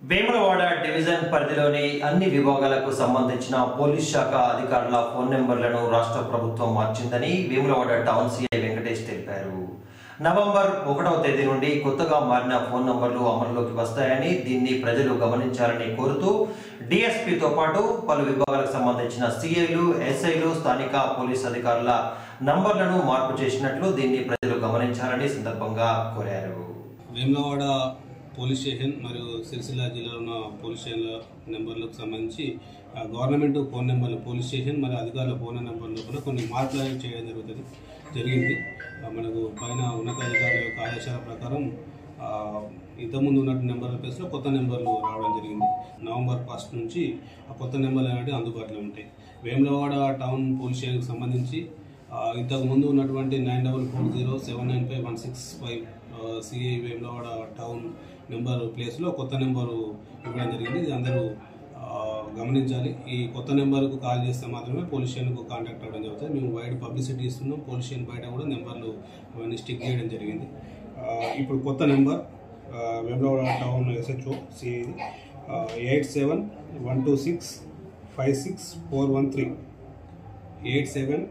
Vemulawada division పరిధిలోని అన్ని విభాగాలకు సంబంధించిన పోలీస్ శాఖ అధికారుల ఫోన్ నెంబర్లను రాష్ట్ర ప్రభుత్వం మార్చిందని వేములవాడ టౌన్ సిఐ వెంకటేష్ తెలిపారు నవంబర్ ఒకటవ తేదీ నుండి కొత్తగా మారిన ఫోన్ నంబర్లు అమలులోకి వస్తాయని దీన్ని ప్రజలు గమనించాలని కోరుతూ డిఎస్పీతో పాటు పలు విభాగాలకు సంబంధించిన సిఐలు ఎస్ఐలు స్థానిక పోలీస్ అధికారుల నంబర్లను మార్పు చేసినట్లు దీన్ని ప్రజలు గమనించాలని సందర్భంగా కోరారు వేములవాడ పోలీస్ స్టేషన్ మరియు సిరిసిల్ల జిల్లాలో ఉన్న పోలీస్ స్టేషన్ల నెంబర్లకు సంబంధించి ఆ, గవర్నమెంట్ ఫోన్ నెంబర్లు పోలీస్ స్టేషన్ మరియు అధికారుల ఫోన్ నెంబర్లో కూడా కొన్ని మార్పులు అనేవి చేయడం జరుగుతుంది జరిగింది ఆ, మనకు పైన ఉన్నతాధికారుల యొక్క ఆదేశాల ప్రకారం ఆ, ఇంతకుముందు ఉన్న నెంబర్ల ప్లేస్లో కొత్త నెంబర్లు రావడం జరిగింది నవంబర్ ఫస్ట్ నుంచి ఆ కొత్త నెంబర్లు అనేవి అందుబాటులో ఉంటాయి వేములవాడ టౌన్ పోలీస్ స్టేషన్కి సంబంధించి ఆ, ఇంతకు ముందు ఉన్నటువంటి nine double four zero seven nine five one six five CI Vemulawada town number ప్లేస్లో కొత్త నెంబరు ఇవ్వడం జరిగింది ఇది అందరూ ఆ, గమనించాలి ఈ కొత్త నెంబర్కు కాల్ చేస్తే మాత్రమే పోలీస్ స్టేషన్కు కాంటాక్ట్ అవ్వడం జరుగుతుంది మేము వైడ్ పబ్లిసిటీ ఇస్తున్నాం పోలీస్ స్టేషన్ బయట కూడా నెంబర్లు అవన్నీ స్టిక్ చేయడం జరిగింది ఆ, ఇప్పుడు కొత్త నెంబర్ ఆ, Vemulawada town SHO CI eight seven one two six five six four one three eight seven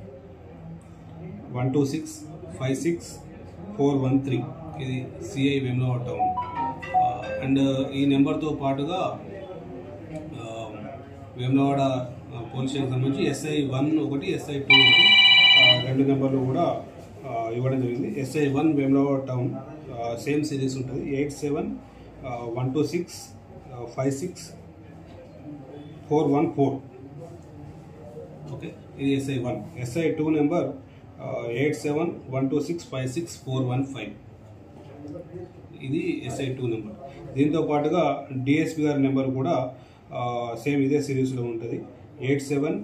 one two six five six four one three ఇది సిఐ వేములవాడ టౌన్ అండ్ ఈ నెంబర్తో పాటుగా ఆ, వేములవాడ ఆ, పోలీస్ స్టేషన్ సంబంధించి ఎస్ఐ వన్ ఒకటి SI two ఒకటి ఆ, రెండు నెంబర్లు కూడా ఆ, ఇవ్వడం జరిగింది ఎస్ఐ వన్ వేములవాడ టౌన్ ఆ, సేమ్ సిరీస్ ఉంటుంది eight seven one two six five six four one four okay ఇది SI one SI two number eight seven one two six five six four one five ఇది SI two number దీంతో పాటుగా DSP గారి number కూడా same ఇదే సిరీస్లో ఉంటుంది eight seven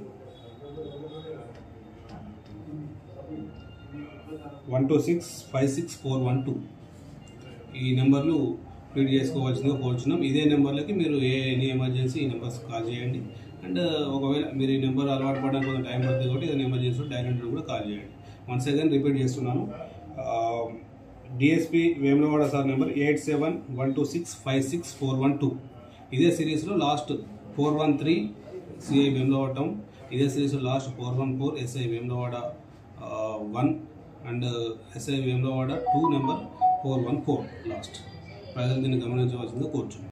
one two six five six four one two ఈ నెంబర్లు ఫీడ్ చేసుకోవాల్సిందిగా కోరుచున్నాం ఇదే నెంబర్లకి మీరు ఏ ఎనీ ఎమర్జెన్సీ ఈ నెంబర్స్ కాల్ చేయండి అండ్ ఒకవేళ మీరు ఈ నెంబర్ అలవాటు పడడానికి కొంచెం టైం పడుతుంది కాబట్టి ఏదైనా ఎమర్జెన్సీ డైరెక్ట్ కూడా కాల్ చేయండి వన్స్ అగైన్ రిపీట్ చేస్తున్నాను DSP Vemulawada sir number eight seven one two six five six four one two ఇదే సిరీస్లో last four one three CI Vemulawada town ఇదే సిరీస్లో last four one four SI Vemulawada one and SI Vemulawada two number four one four last ప్రజలు దీన్ని గమనించవలసిందిగా కోరుచున్నాను